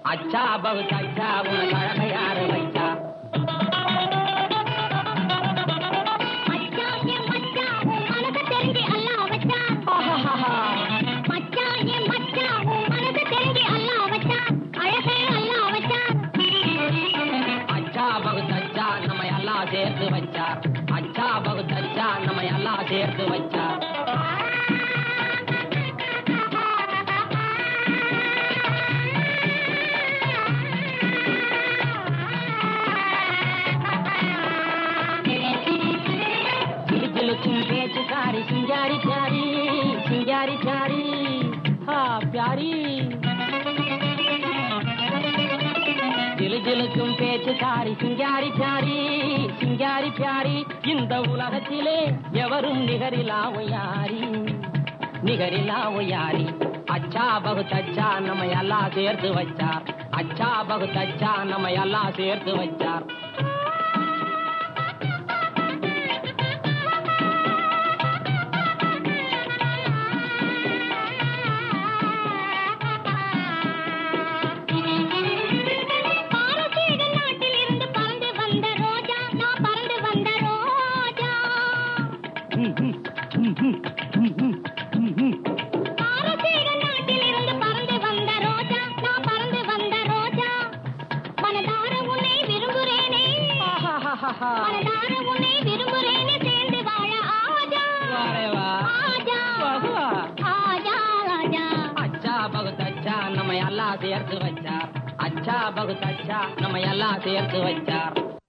அச்சா பகுத் அச்சா உனக்கு அழக யாரு வச்சா மச்சான் என் மச்சான் உன் மனச தெரிஞ்சு அல்லாஹ் வச்சான் மச்சான் என் மச்சான் உன் மனச தெரிஞ்சு அல்லாஹ் வச்சான் அழகே அல்லாஹ் வச்சான் அச்சா பகுத் அச்சா நம்ம எல்லாம் சேர்த்து வச்சார் அச்சா பகுத் அச்சா நம்ம எல்லாம் சேர்த்து வச்சார் சிலுக்கும் பேச்சுக்காரி சிங்காரி பியாரி சிங்காரி பியாரி ஹா பியாரி ஜிலுஜிலுக்கும் பேச்சுக்காரி சிங்காரி பியாரி சிங்காரி பியாரி இந்த உலகத்திலே எவரும் நிகரிலா ஒய்யாரி நிகரிலா ஒய்யாரி அச்சா பகுத் அச்சா நம்ம எல்லாம் சேர்த்து வச்சார் அச்சா பகுத் அச்சா நம்ம எல்லாம் சேர்த்து வச்சார் பாரசீக நாட்டிலிருந்து பறந்து வந்த ரோஜா நான் பறந்து வந்த ரோஜா பாரசீக நாட்டிலிருந்து பறந்து வந்த ரோஜா நான் பறந்து வந்த ரோஜா மனதார உன்னை விரும்புறேனே மனதார உன்னை விரும்புறேனே சேர்ந்து வாழ ஆஜா வாரே வா. ஆஜா வா. ஆஜா ஆஜா அச்சா பகுத் அச்சா நம்ம எல்லாம் சேர்த்து வச்சார் அச்சா பகுத் அச்சா நம்ம எல்லாம் சேர்த்து வச்சார்